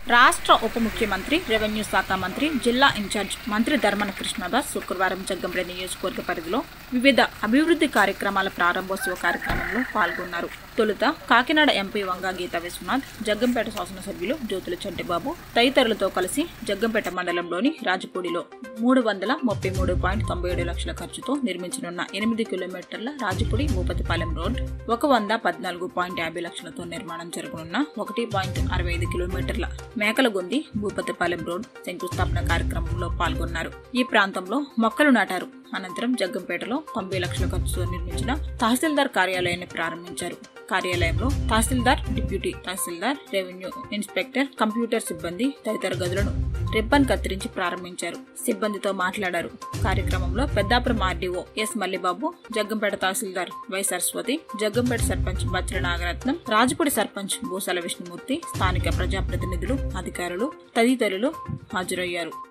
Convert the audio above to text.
రాష్ట్ర ఉప ముఖ్యమంత్రి రెవెన్యూ శాఖ మంత్రి జిల్లా ఇన్ఛార్జ్ మంత్రి ధర్మన కృష్ణదాస్ శుక్రవారం జగ్గంపేట నియోజకవర్గ పరిధిలో వివిధ అభివృద్ధి కార్యక్రమాల ప్రారంభోత్సవ కార్యక్రమంలో పాల్గొన్నారు తొలుత కాకినాడ ఎంపీ వంగా గీత విశ్వనాథ్ జగ్గంపేట శాసనసభ్యులు జ్యోతుల చంటిబాబు తదితరులతో కలిసి జగ్గంపేట మండలంలోని రాజపూడిలో మూడు వందల ముప్పై మూడు పాయింట్ తొంభై ఏడు లక్షల ఖర్చుతో నిర్మించనున్న ఎనిమిది కిలోమీటర్ల రాజపూడి భూపతిపాలెం రోడ్ ఒక వంద పద్నాలుగు పాయింట్ యాభై లక్షలతో నిర్మాణం జరగనున్న ఒకటి పాయింట్ అరవై ఐదు కిలోమీటర్ల మేకలగొంది భూపతిపాలెం రోడ్ శంకుస్థాపన కార్యక్రమంలో పాల్గొన్నారు ఈ ప్రాంతంలో మొక్కలు నాటారు అనంతరం జగ్గంపేటలో తొంభై లక్షల ఖర్చుతో నిర్మించిన తహసీల్దార్ కార్యాలయాన్ని ప్రారంభించారు కార్యాలయంలో tahsildar deputy tahsildar revenue inspector computer సిబ్బంది తదితర గదులను రిబ్బన్ కత్తిరించి ప్రారంభించారు సిబ్బందితో మాట్లాడారు కార్యక్రమంలో Peddapuram RDO S Mallibabu Jaggampeta tahsildar Y Saraswathi Jaggampeta sarpanch Bachala Nagaratnam Rajapudi sarpanch భూసాల Vishnumurthy స్థానిక ప్రజాప్రతినిధులు అధికారులు తదితరులు హాజరయ్యారు